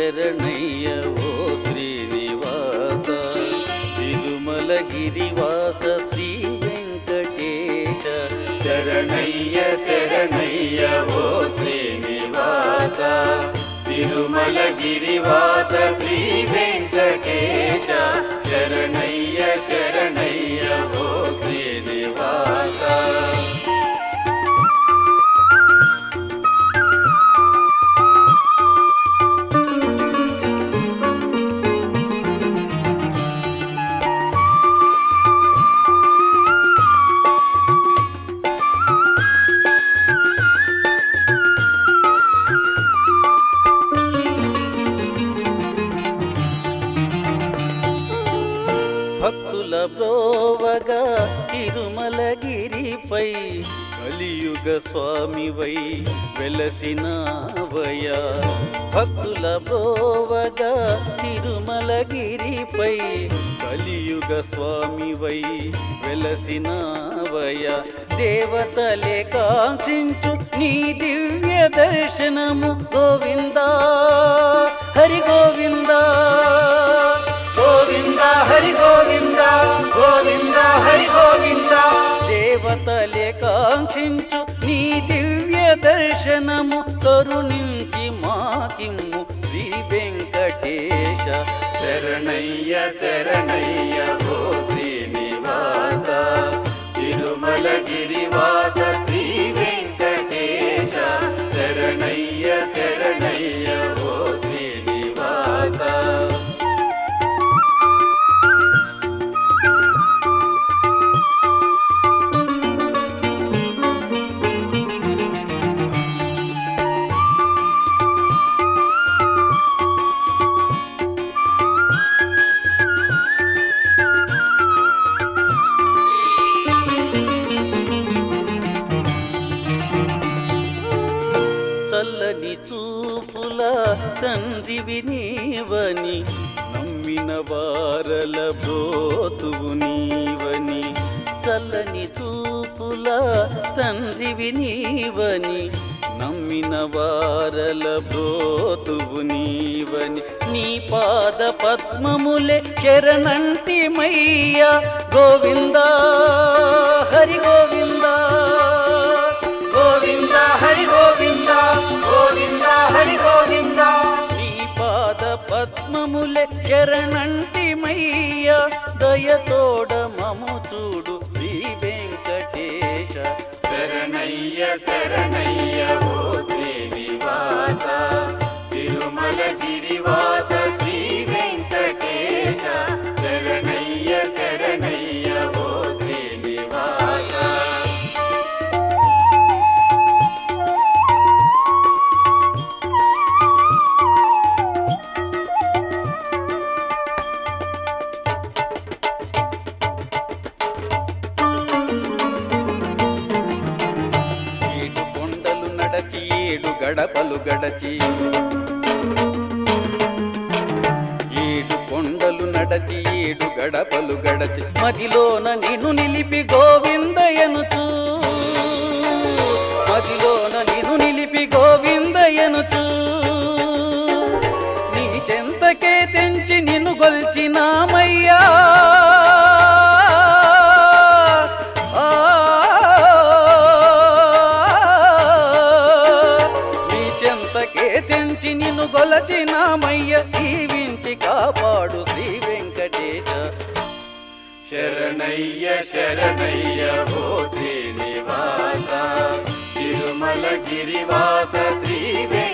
శరణయ్య ఓ శ్రీనివాస తిరుమల గిరివాస శ్రీ వెంకటేశ శరణయ్య శరణయ్య ఓ శ్రీనివాస తిరుమల గిరివాస శ్రీ వెంకటేశ శరణయ్య శరణయ్య ఓ శ్రీనివాస భక్తుల బ్రోవగా తిరుమలగిరిపై కలియుగ స్వామివై వెలసినావయ భక్తుల బ్రోవగా తిరుమలగిరిపై కలియుగ స్వామివై వెలసినావయ దేవతలే కాంక్షించు నీ దివ్య దర్శనము గోవిందా హరి గోవిందా గోవింద హరి గోవింద గోవింద హరి గోవింద దేవతలే కాంక్షించు నీ దివ్య దర్శనము కరుణించి మాకిమ్ము శ్రీ వెంకటేశ శరణయ్య శరణయ్య ఓ శ్రీనివాస తిరుమల గిరివాస శ్రీ వెంకటేశ శరణయ్య శరణయ్య ఓ శ్రీనివాస చల్లని చూపుల తండ్రివి నీవని నమ్మిన వారల బ్రోతువు నీవని చల్లని చూపుల తండ్రివి నీవని నమ్మిన వారల బ్రోతువు నీవని నీ పాద పద్మములే శరణంటి మయ్య గోవిందా హరి గోవిందా గోవింద హరి గోవింద గోవింద హరి గోవింద నీ పాద పద్మములే శరణంటి మయ్య దయతోడ మము చూడు శ్రీ వెంకటేశ శరణయ్య శరణయ్య ఓ శ్రీనివాస తిరుమల గిరివాస శ్రీ వెంకటేశ శరణయ్య శరణయ్య ఓ శ్రీనివాస ఏడు కొండలు నడచి ఏడు గడపలు గడచి ఏడు కొండలు నడచి ఏడు గడపలు గడచి మదిలోన నిన్ను నిలిపి గోవిందయనుచు మదిలోన నిన్ను నిలిపి గోవిందయనుచు నీ చెంతకే తెంచి నిన్ను గొల్చినామయ్యా ఆ, నీ చెంతకే తెంచి నిన్ను గొలచినామయ్య దీవించి కాపాడు శ్రీ వెంకటేశ శరణయ్య శరణయ్య ఓ శ్రీనివాస తిరుమల గిరివాస శ్రీ వెంకటేశ